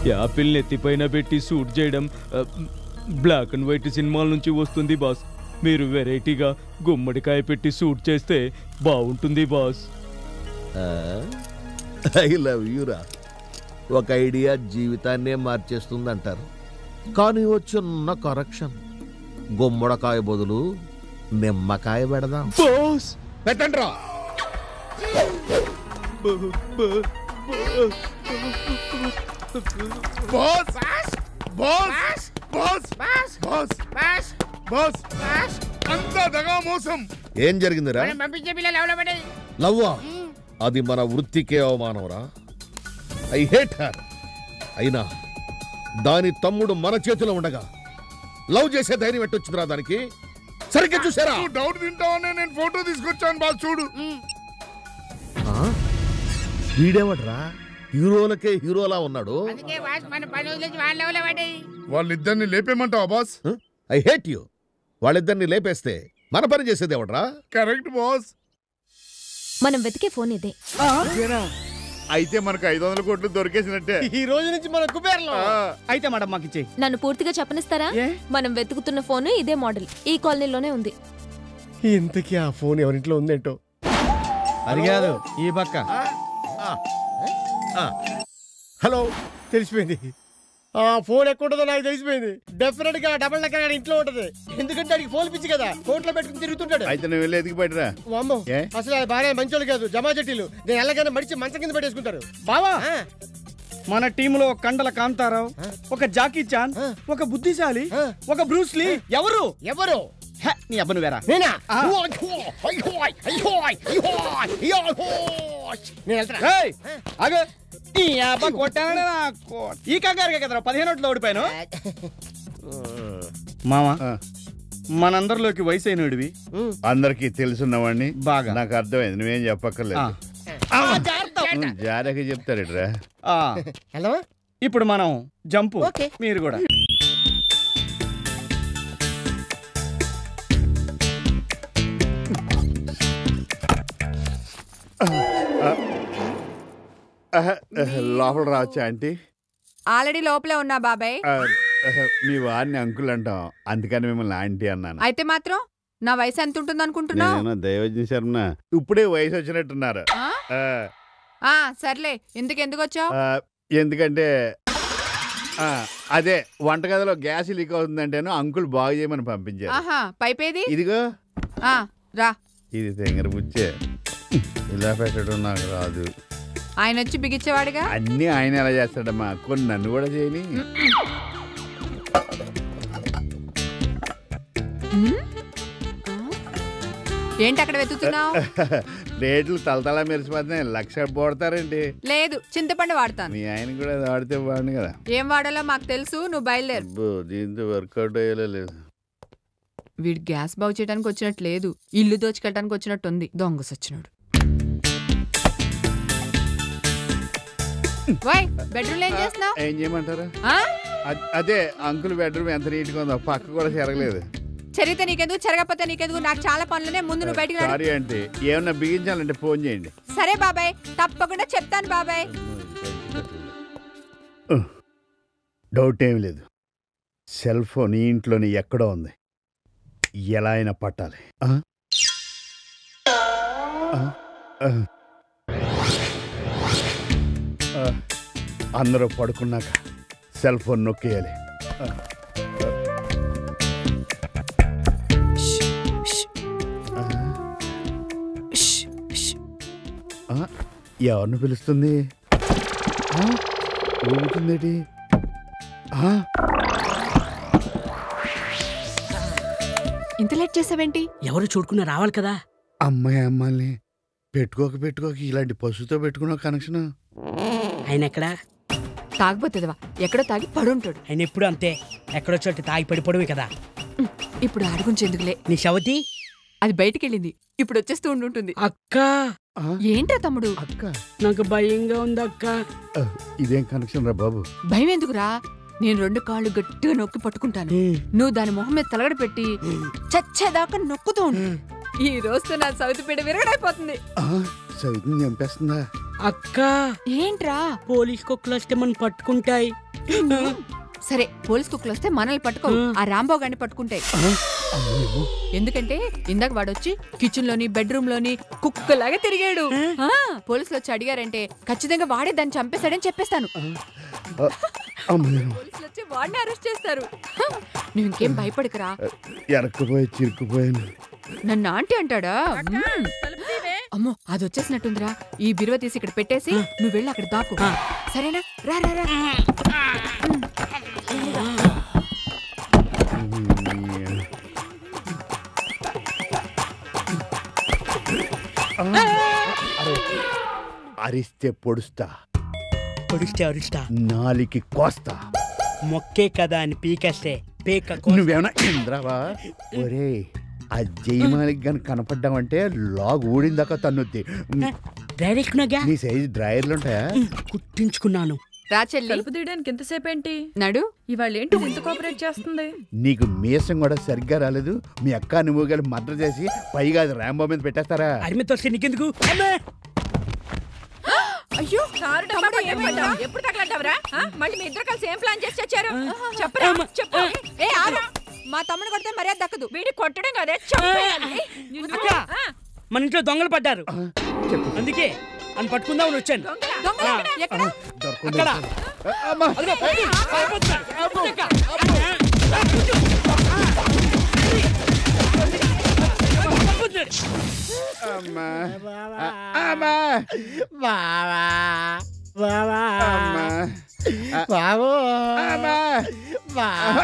Apple నెత్తిపైన పెట్టి shoot చేయడం ఆ, బ్లాక్ అండ్ వైట్ సినిమాల నుంచి వస్తుంది బాస్ మీరు వెరైటీగా గుమ్మడికాయ పెట్టి షూట్ చేస్తే బాగుంటుంది బాస్ ఐ లవ్ యూరా ఒక ఐడియా జీవితాన్నే మార్చేస్తుంది అంటారు కానీ ఓ చిన్న కరెక్షన్ గుమ్మడికాయ బదులు నిమ్మకాయ పెడదాం బాస్ పెట్టండి boss boss boss boss boss అంతా దగా మోసం ఏం జరిగిందిరా మనం పంపించే పిల్లలు ఎవరో పడ్డది లవ్వా అది మన వృత్తికే అవమానంరా ఐ హేట్ హర్ అయినా దాని తమ్ముడు మన చేతిలో ఉండగా లవ్ చేసే ధైర్యం ఎట్టొచ్చిందిరా దానికి సరిగ్గా చూసారా నువ్వు డౌట్ తింటావనే నేను ఫోటో తీసుకొచ్చాను బాస్ చూడు వీడేవడ్రా హీరోలకే హీరోలా ఉన్నాడు అందుకే వాస్ మన పని వదిలేసి వాళ్ళ ఎవరో పడ్డది వాళ్ళిద్దరిని లేపేమంటావా బాస్ ఐ హేట్ యు వాళ్ళిద్దరిని లేపేస్తే మన పని చేసేది ఎవడ్రా కరెక్ట్ బాస్ మనం వెతికే ఫోన్ ఇదే అయితే మనకు ఐదు వందల కోట్లు దొరికేసినట్టే ఈ రోజు నుంచి మన కుబేర్లో ఆ. అయితే మేడం మాకు ఇచ్చే నన్ను పూర్తిగా చెప్పనిస్తారా ఏ? మనం వెతుకుతున్న ఫోన్ ఇదే మోడల్ ఈ కాలనీలోనే ఉంది ఇంతకీ ఆ ఫోన్ ఎవరింట్లో ఉందేంటో అది కాదు ఈ పక్క హలో తెలిసిపోయింది ఆ ఫోన్ ఎక్కడ ఉంటుందో నాకు తెలిసిపోయింది డెఫినెట్ గా డబల్ డెక్కర్ ఇంట్లో ఉంటది ఎందుకంటే అడిగి ఫోన్ పిచ్చి కదా కోట్లో పెట్టుకుని తిరుగుతుంటాడు అయితే నువ్వు వెళ్ళి ఎదిగి బయటరా వామ్మో ఏ? అసలు అది బాగా మంచోళ్ళు కాదు జమా చెట్టీలు నేను ఎలాగైనా మడిచి మంచం కింద పెట్టేసుకుంటారు బావా మన టీంలో ఒక కండల కాంతారావు ఒక జాకీ చాన్ ఒక బుద్ధిశాలి ఒక బ్రూస్లీ ఎవరు ఎవరు హె, నీ అబ్బను వేరా నేనా ఆ. నేను వెళ్తాను ఏయ్, ఆగు. ఈ అబ్బ కొట్టానని నా కో- ఈ కంగారుగా కదరా పదిహేను ఓట్లు ఓడిపోయాను మామ మనందరిలోకి వయసు అయినడివి అందరికి తెలుసున్నవాడిని బాగా. నాకు అర్థమైంది నువ్వేం చెప్పక్కర్లేదు ఆ. నువ్వు జారకి చెప్తారేట్రా ఆ, వెళ్దామా ఇప్పుడు మనం జంపు ఓకే. మీరు కూడా లోపల రావచ్చా ఆంటీ ఆల్రెడీ లోపలే ఉన్నా బాబాయ్ ఆ, మీ వారిని అంకుల్ అంటాం అందుకని మిమ్మల్ని ఆంటీ అన్నాను అయితే మాత్రం నా వయసు ఎంత ఉంటుంది అనుకుంటున్నావు నేనేమో దైవజ్ఞ శర్మ ఇప్పుడే వయసు వచ్చినట్టున్నారు ఆ? ఆ, ఆ, సర్లే ఎందుకు ఎందుకు వచ్చావు ఆ, ఎందుకంటే ఆ, అదే వంటగదిలో గ్యాస్ లీక్ అవుతుందంటేను అంకుల్ బాగు చేయమని పంపించారు ఆహా పైపేది ఇదిగో ఆ, రా ఇది తెంగర బుచ్చే ఇలా పెట్టడం నాకు రాదు ఆయన వచ్చి బిగించేవాడుగా అన్నీ ఆయన ఎలా చేస్తాడమ్మా కొన్ని నన్ను కూడా చేయని ఉమ్? ఆ? ఏంటి అక్కడ వెతుకుతున్నావు రేట్లు తలతలా మెరిసిపోతున్నాయి లక్ష పోడతారండి లేదు చింతపండు వాడతాను మీ ఆయన కూడా అది వాడితే బాగుంది కదా ఏం వాడాలో మాకు తెలుసు నువ్వు బయలుదేరు అబ్బో దీంతో వర్కౌట్ అయ్యేలా లేదు వీడు గ్యాస్ బాగు చేయడానికి వచ్చినట్టు లేదు ఇల్లు దోచుకెళ్ళడానికి వచ్చినట్టు ఉంది దొంగ సచ్చినోడు వై బెడ్రూమ్ ఏం చేస్తున్నావు ఏం చేయమంటారా ఆ? అద్- అదే అంకుల్ బెడ్రూమ్ ఎంత నీట్గా ఉందో పక్క కూడా చెరగలేదు చరిగితే నీకెందుకు చెరగకపోతే నీకెందుకు నాకు చాలా పనులనే ముందు నువ్వు బయటికి నడు. సారీ అంటే ఏమన్నా బిగించాలంటే ఫోన్ చేయండి సరే బాబాయ్ తప్పకుండా చెప్తాను బాబాయ్ డౌట్ ఏం లేదు సెల్ ఫోన్ ఈ ఇంట్లోని ఎక్కడో ఉంది ఎలా అయినా పట్టాలి ఆ? ఆ? ఆ. ఆ. అందరూ పడుకున్నాక సెల్ ఫోన్ నొక్కేయాలి ఆ. ఆ. ఆ. ఎవరిని పిలుస్తుంది ఆ? ఊగుతుందేటి ఆ? ఇంత లేట్ చేసావేంటి ఎవరు చూడుకున్నా రావాలి కదా అమ్మాయి అమ్మాయిని పెట్టుకోక పెట్టుకోక ఇలాంటి పశువుతో పెట్టుకున్న కనెక్షన్ ఆయన ఎక్కడా తాగిపోతుందివా ఎక్కడో తాగి పడుంటాడు ఆయన ఎప్పుడు అంతే ఎక్కడో చోటు తాగి పడిపోవడమే కదా ఇప్పుడు ఆడుగుంచి ఎందుకులే నీ శవతి అది బయటికి వెళ్ళింది ఇప్పుడు వచ్చేస్తూ ఉండుంటుంది అక్క ఏంట్రా తమ్ముడు అక్క నాకు భయంగా ఉంది అక్క ఆ, ఇదేం కనెక్షన్ రా బాబు భయం ఎందుకురా నేను రెండు కాళ్ళు గట్టిగా నొక్కి పట్టుకుంటాను నువ్వు దాని మొహం మీద తలగడ పెట్టి చచ్చేదాకా నొక్కుతూ ఉండు ఈ రోజుతో నా సవితి పీడ విరగడైపోతుంది ఆ, సవితిని చంపేస్తుందా అక్క ఏంట్రా పోలీస్ కుక్కలు వస్తే మనం పట్టుకుంటాయి సరే పోలీస్ కుక్కలు వస్తే మనల్ని పట్టుకో ఆ రాంబాబు గారిని పట్టుకుంటాయి ఎందుకంటే ఇందాక వాడొచ్చి కిచెన్ లోని బెడ్రూమ్ లోని కుక్కలాగా తిరిగాడు ఆ, పోలీసులు వచ్చి అడిగారంటే ఖచ్చితంగా వాడే దాన్ని చంపేశాడని చెప్పేస్తాను అమ్మయ్య పోలీసులు వచ్చి వాడిని అరెస్ట్ చేస్తారు హ, నువ్వు ఇంకేం భయపడకరా ఎరక్కుపోయి చిరుక్కుపోయాను నన్ను ఆంటీ అంటాడా మ్మ్. అమ్మో అది వచ్చేసినట్టుందిరా ఈ బిరువ తీసి ఇక్కడ పెట్టేసి నువ్వు వెళ్ళి అక్కడ దాకు సరేనా రా రా రా అరిస్తే పొడుస్తా పొడిస్తే అరుస్తా నాలికి కోస్తా మొక్కే కదా అని పీకేస్తే పీక కో- నువ్వేమన్నా ఇంద్రావా ఒరే ఆ జయమాలిక్ గాని కనపడ్డావంటే లాగ్ ఊడిందాక తన్నుద్ది డైరెక్ట్ నాగా నీ సైజ్ డ్రైయర్లు ఉంటాయా కుట్టించుకున్నాను రా చెల్లి తలుపు తీయడానికి ఎంతసేపు ఏంటి నడు ఇవాళ ఏంటి ఇంత కోఆపరేట్ చేస్తుంది నీకు మీసం కూడా సరిగ్గా రాలేదు మీ అక్క నువ్వు కలిసి మర్డర్ చేసి పైగా అది ర్యాంబో మీద పెట్టేస్తారా అరిమితో వస్తే నీకెందుకు అమ్మా! అయ్యో కారు డబ్బాలో ఏం పడ్డావు? ఎప్పుడు తగలడ్డావురా ఆ? మళ్ళీ మీ ఇద్దరు కలిసి ఏం ప్లాన్ చేసి వచ్చారు చెప్పరా చెప్పు ఏ ఆగు మా తమ్ముడు కొడితే మర్యాద దక్కదు వీడి కొట్టడం కదే చంపేయాలి నిన్ను- అక్క! ఆ, మన ఇంట్లో దొంగలు పడ్డారు అందుకే అని పట్టుకుందామని వచ్చాను దొంగలా? దొంగలు ఎక్కడ? ఎక్కడ దొరకకుండా అక్కడ అమ్మా అదిగో, పైకి, పైకొచ్చారు. అక్క! పట్టుకుంటున్నాడు. అమ్మా అమ్మా బావా బావా అమ్మా బావో అమ్మా బావా.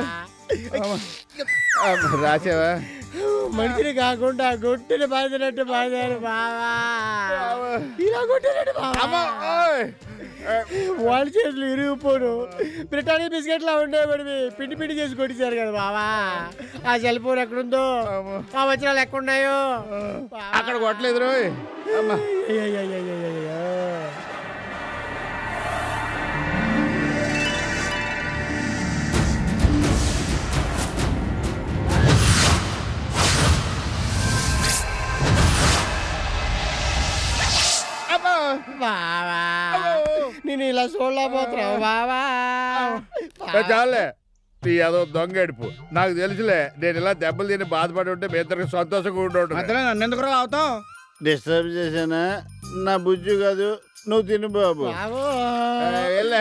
అమ్మా, రాసావా మనిషిని కాకుండా గుడ్డిని బాధినట్టు బాధారు బావా ఇలా కొట్టినట్టు అమ్మా బావా ఓయ్. వాళ్ళ చేతులు ఇరిగిపోను బ్రిటానియా బిస్కెట్లా ఉండేవాడివి పిండి పిండి చేసి కొట్టేశారు కదా బావా ఆ సెల్ ఫోన్ ఎక్కడుందో ఆ వచనాలు ఎక్కడున్నాయో బావా. అక్కడ కొట్టలేదు రోయ్ అమ్మా అయ్యయ్యయ్యయ్యయ్యయ్యో. అమ్మా బావా నేను ఇలా చూడలేకపోతున్నావు బావా ఏ చాలే నీ ఏదో దొంగడుపు నాకు తెలుసులే నేను ఇలా దెబ్బలు తిని బాధపడి ఉంటే మీ ఇద్దరికి సంతోషంగా ఉండి మధ్యలో నన్ను ఎందుకు అవుతావు డిస్టర్బ్ చేశానా నా బుజ్జు కాదు నువ్వు తిను బాబు బావో వెళ్ళే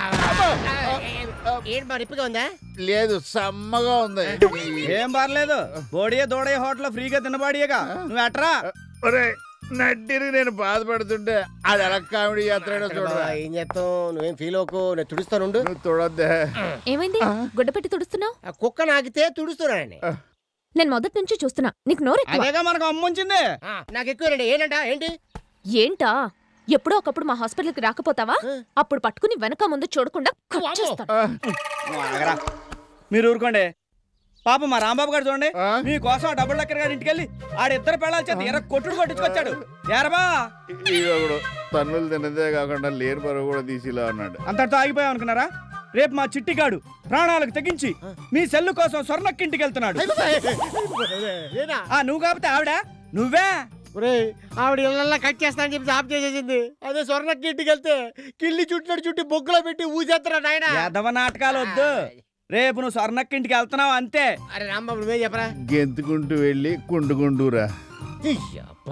ఏంటి మరి ఇప్పుగా ఉందా లేదు సమ్మగా ఉంది ఏం పర్లేదు బోడియే దోడయ్య హోటల్ ఫ్రీగా తినబాడియేగా నువ్వు ఎట్రా ఒరే నడ్డిని నేను బాధపడుతుంటే అది ఎలా కామెడీ చేస్తాడో చూడరా ఏం చేస్తాం నువ్వేం ఫీల్ అవ్వకు నేను తుడుస్తానుండు నువ్వు చూడొద్దే ఏమైంది గుడ్డ పెట్టి తుడుస్తున్నావు ఆ కుక్క నాకితే తుడుస్తున్నానండి నేను మొదటి నుంచి చూస్తున్నా నీకు నోరు ఎక్కువ. అదేగా మనకు అమ్ముంచింది ఆ, నాకు ఎక్కువేనండి ఏంటంట ఏంటి ఏంటా ఎప్పుడో ఒకప్పుడు మా హాస్పిటల్కి రాకపోతావా అప్పుడు పట్టుకుని వెనక ముందు చూడకుండా కట్ చేస్తాను నువ్వు ఆగరా. మీరు ఊరుకోండి పాప మా రాంబాబు గారు చూడండి ఆ? మీకోసం ఆ డబుల్ డక్కర్ గారి ఇంటికి వెళ్ళి ఆడిద్దరు పిల్లల చేత ఎర్ర కొట్టుడు కొట్టించుకొచ్చాడు ఏరబా ఒకడు తన్నులు తినదే కాకుండా లేని బరువు కూడా తీసి ఇలా అన్నాడు అంతటితో ఆగిపోయాం అనుకున్నారా రేపు మా చిట్టిగాడు ప్రాణాలకు తెగించి మీ సెల్లు కోసం స్వర్ణక్కింటికి వెళ్తున్నాడు నేనా ఆ నువ్వు కాకపోతే ఆవిడ నువ్వే ఒరేయ్ ఆవిడ ఇళ్ళల్లో కట్ చేస్తానని చెప్పి ఆఫ్ చేసేసింది అదే స్వర్ణకి ఇంటికి వెళ్తే కిల్లి చుట్టినట్టు చుట్టి బొగ్గులో పెట్టి ఊసేస్తారా నాయన యాదవ నాటకాలు వద్దు రేపు నువ్వు స్వర్ణక్కింటికి వెళ్తున్నావు అంతే అరే రాంబాబు నువ్వే చెప్పరా గెంతుకుంటూ వెళ్ళి కుండుకుంటూరా అబ్బా.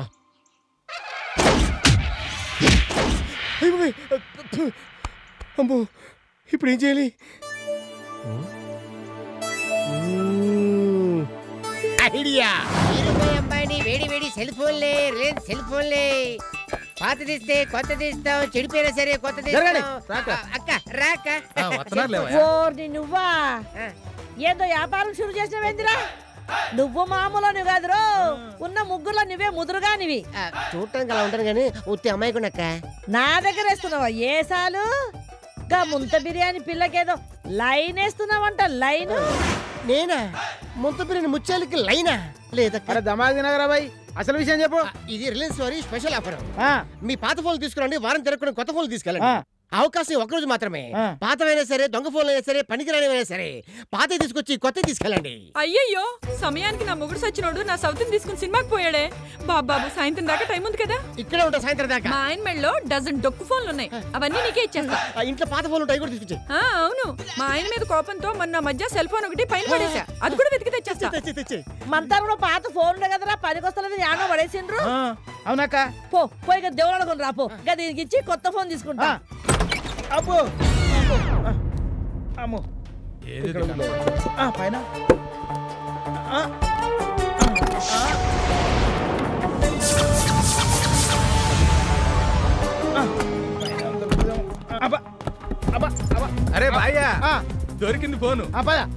అయ్య బాబోయ్. అమ్మో ఇప్పుడు ఏం చేయాలి ఐడియా ఇరవై అమ్మాయిని వేడి వేడి సెల్ ఫోన్లే రిలయన్స్ సెల్ ఫోన్లే పాత తీస్తే కొత్త తీస్తాం చెడిపోయినా సరే కొత్త జరగండి. తీస్తాం ఆ, అక్క రాక ఓర్ని నువ్వా ఏదో వ్యాపారం షురు చేసినవేందిరా నువ్వు మామూలు కాదురో ఉన్న ముగ్గురులో నువ్వే ముదురుగానివి చూడటానికి అలా ఉంటాను కానీ ఉత్తి అమ్మాయి కూడా అక్క నా దగ్గర వేస్తున్నావా ఏసాలు గా ముంత బిర్యానీ పిల్లకేదో లైన్ వేస్తున్నావంట లైన్ నేనా ముంత బిర్యానీ ముత్యాలకి లైనా లేదక్క అరే దమాది నగరా బాయ్ అసలు విషయం చెప్పు ఇది రిలయన్స్ వారి స్పెషల్ ఆఫర్ ఆ, మీ పాత ఫోన్లు తీసుకురండి వారం తిరగకుండా కొత్త ఫోన్లు తీసుకెళ్ళండి ఆ. అవకాశం ఒక్కరోజు మాత్రమే పాతవైనా సరే దొంగ ఫోన్లు అయినా సరే పనికిరానివైనా సరే పాత తీసుకొచ్చి కొత్త తీసుకెళ్ళండి అయ్యయ్యో సమయానికి నా మొగుడు సచ్చినోడు నా సౌతిని తీసుకుని సినిమాకి పోయాడే బాబాబు సాయంత్రం దాకా టైం ఉంది కదా ఇక్కడే ఉంటా సాయంత్రం దాకా మా ఆయన మెళ్ళలో డజన్ డొక్కు ఫోన్లు ఉన్నాయి అవన్నీ నీకే ఇచ్చేస్తా ఆ ఇంట్లో పాత ఫోన్లు ఉంటాయి కూడా తీసుకొచ్చి ఆ, అవును మా ఆయన మీద కోపంతో మొన్న మధ్య సెల్ ఫోన్ ఒకటి పైన పడేసా అది కూడా వెతికి తెచ్చేస్తా మన కూడా పాత ఫోన్లు కదరా పనికొస్తలేదు యానో పడేసిండ్రు అవునాక పో పోయి ఇక దేవుడు అనుకుని రా పో ఇక దీనికి ఇచ్చి కొత్త ఫోన్ తీసుకుంటా అబ్బో అమ్మో ఇక్కడ ఉంది. ఆ, పైన ఆ, ఆ, ఆ. ఆ, పైన దొరుకుతుందేమో. అబ్బా, అబ్బా, అబ్బా. అరే భాయ్యా ఆ, దొరికింది ఫోను ఆ, పద.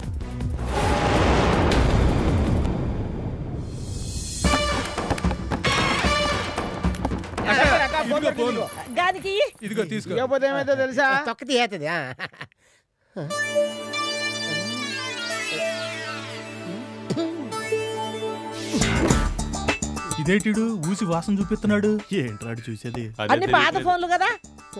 అక్క, అక్క, ఫోన్ ఇదిగో ఫోను దానికి ఇదిగో తీసుకో ఇవ్వకపోతే ఏమైతే తెలుసా తొక్కతి ఏతది ఆ. ఇదేటిడు ఊసి వాసన చూపిస్తున్నాడు ఏంట్రాడు చూసేది అన్ని పాత ఫోన్లు కదా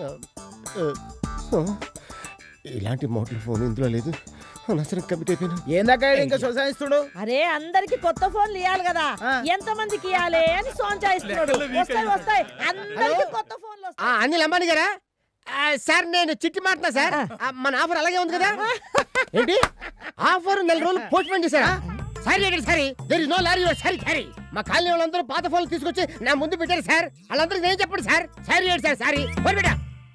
ఇలాంటి మోటార్ ఫోన్ ఇందులో లేదు అనవసరం కమిట్ అయిపోయాను ఏందాక ఇంకా సొసాయిస్తుడు అరే అందరికి కొత్త ఫోన్లు ఇవ్వాలి కదా ఆ. ఎంత మందికి ఇవ్వాలి అని సోంచాయిస్తున్నాడు లెక్కల్లో వీక్ వస్తాయి వస్తాయి అందరికి కొత్త ఫోన్లు ఆ, వస్తాయి అనిల్ అంబానీ గారా ఆ, సార్ నేను చిట్టి మాట్లాడుతున్నా సార్ ఆ, మన ఆఫర్ అలాగే ఉంది కదా ఏంటి ఆఫర్ నెల రోజులు పోస్ట్ పోన్ చేశారా సారీ ఏంటి sorry there is no lorry sorry sorry మా కాలనీ వాళ్ళందరూ పాత ఫోన్లు తీసుకొచ్చి నా ముందు పెట్టారు సార్ వాళ్ళందరికీ నేను చెప్పండి సార్ సారీ ఏంటి సార్ సారీ ఫోన్ పెట్టా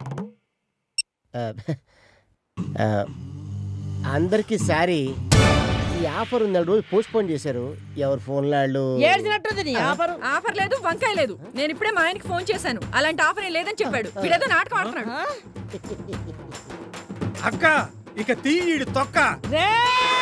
అందరికీ సారీ ఈ ఆఫర్ నెల రోజులు పోస్ట్ పోన్ చేశారు ఎవరు ఫోన్ వాళ్ళు ఏడ్చినట్టుంది నీ ఆఫరు ఆఫర్ లేదు వంకాయ లేదు నేను ఇప్పుడే మా ఆయనకి ఫోన్ చేశాను అలాంటి ఆఫర్ ఏం లేదని చెప్పాడు వీడేదో నాటకం ఆడుతున్నాడు అక్క ఇక తీయడు తొక్క రే